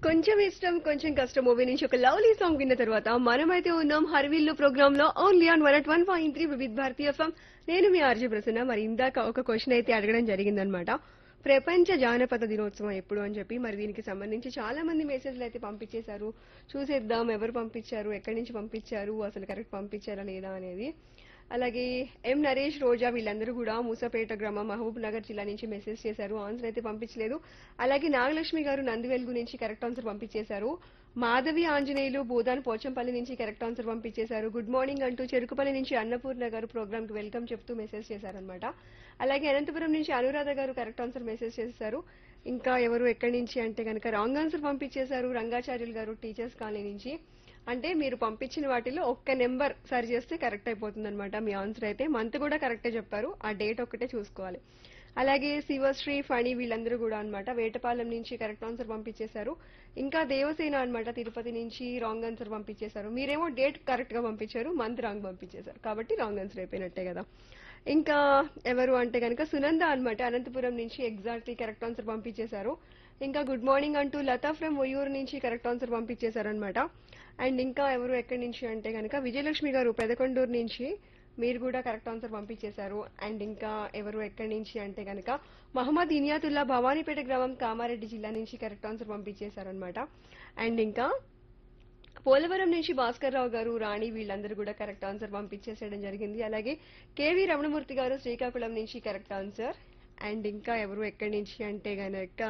కొంచెం ఇష్టం కొంచెం కష్టం మూవీ నుంచి ఒక లవ్లీ సాంగ్ విన్న తర్వాత మనమైతే ఉన్నాం హర్విల్లు ప్రోగ్రామ్ లో only on one at one point three Vividh Bharatiya FM నేను మీ ఆర్జీ ప్రసన్న మరి ఇందాక ఒక క్వశ్చన్ అయితే అడగడం జరిగిందనమాట ప్రపంచ జానపద దినోత్సవం ఎప్పుడు అని చెప్పి మరి దీనికి సంబంధించి చాలా మంది మెసేజ్లు అయితే పంపించేశారు చూసేద్దాం ఎవరు పంపించారు ఎక్కడి నుంచి పంపించారు అసలు కరెక్ట్ పంపించారా లేదా అనేది అలాగే ఎం నరేష్ రోజా వీళ్ళందరూ కూడా మూసపేట గ్రామం మహబూబ్ నగర్ జిల్లా నుంచి మెసేజ్ చేశారు ఆన్సర్ అయితే పంపించలేదు అలాగే నాగలక్ష్మి గారు నందివెలుగు నుంచి కరెక్ట్ ఆన్సర్ పంపించేశారు మాధవి ఆంజనేయులు భూదాన్ పోచంపల్లి నుంచి కరెక్ట్ ఆన్సర్ పంపించేశారు గుడ్ మార్నింగ్ అంటూ చెరుకుపల్లి నుంచి అన్నపూర్ణ గారు ప్రోగ్రామ్ కి వెల్కమ్ చెప్తూ మెసేజ్ చేశారనమాట అలాగే అనంతపురం నుంచి అనురాధ గారు కరెక్ట్ ఆన్సర్ మెసేజ్ చేశారు ఇంకా ఎవరు ఎక్కడి నుంచి అంటే కనుక రాంగ్ ఆన్సర్ పంపించేశారు రంగాచార్యులు గారు టీచర్స్ కాలనీ నుంచి అంటే మీరు పంపించిన వాటిలో ఒక్క నెంబర్ సరి చేస్తే కరెక్ట్ అయిపోతుంది అనమాట మీ ఆన్సర్ అయితే మంత్ కూడా కరెక్టే చెప్పారు ఆ డేట్ ఒక్కటే చూసుకోవాలి అలాగే శివశ్రీ ఫణి వీళ్ళందరూ కూడా అన్నమాట వేటపాలెం నుంచి కరెక్ట్ ఆన్సర్ పంపించేశారు ఇంకా దేవసేన అన్నమాట తిరుపతి నుంచి రాంగ్ ఆన్సర్ పంపించేశారు మీరేమో డేట్ కరెక్ట్ గా పంపించారు మంత్ రాంగ్ పంపించేశారు కాబట్టి రాంగ్ ఆన్సర్ అయిపోయినట్టే కదా ఇంకా ఎవరు అంటే కనుక సునంద అన్నమాట అనంతపురం నుంచి ఎగ్జాక్ట్లీ కరెక్ట్ ఆన్సర్ పంపించేశారు ఇంకా గుడ్ మార్నింగ్ అంటూ లతా ఫ్రమ్ ఒయ్యూరు నుంచి కరెక్ట్ ఆన్సర్ పంపించేశారనమాట అండ్ ఇంకా ఎవరు ఎక్కడి నుంచి అంటే కనుక విజయలక్ష్మి గారు పెదకొండూరు నుంచి మీరు కూడా కరెక్ట్ ఆన్సర్ పంపించేశారు అండ్ ఇంకా ఎవరు ఎక్కడి నుంచి అంటే కనుక మహమ్మద్ ఇనియాతుల్లా భవానీపేట గ్రామం కామారెడ్డి జిల్లా నుంచి కరెక్ట్ ఆన్సర్ పంపించేశారనమాట అండ్ ఇంకా పోలవరం నుంచి భాస్కర్ రావు గారు రాణి వీళ్ళందరూ కూడా కరెక్ట్ ఆన్సర్ పంపించేసేయడం జరిగింది అలాగే కేవీ రమణమూర్తి గారు శ్రీకాకుళం నుంచి కరెక్ట్ ఆన్సర్ అండ్ ఇంకా ఎవరు ఎక్కడి నుంచి అంటే గనక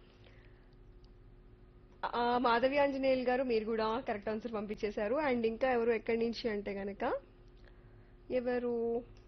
ఆ, మాధవి ఆంజనేయులు గారు మీరు కూడా కరెక్ట్ ఆన్సర్ పంపించేశారు అండ్ ఇంకా ఎవరు ఎక్కడి నుంచి అంటే గనక ఎవరు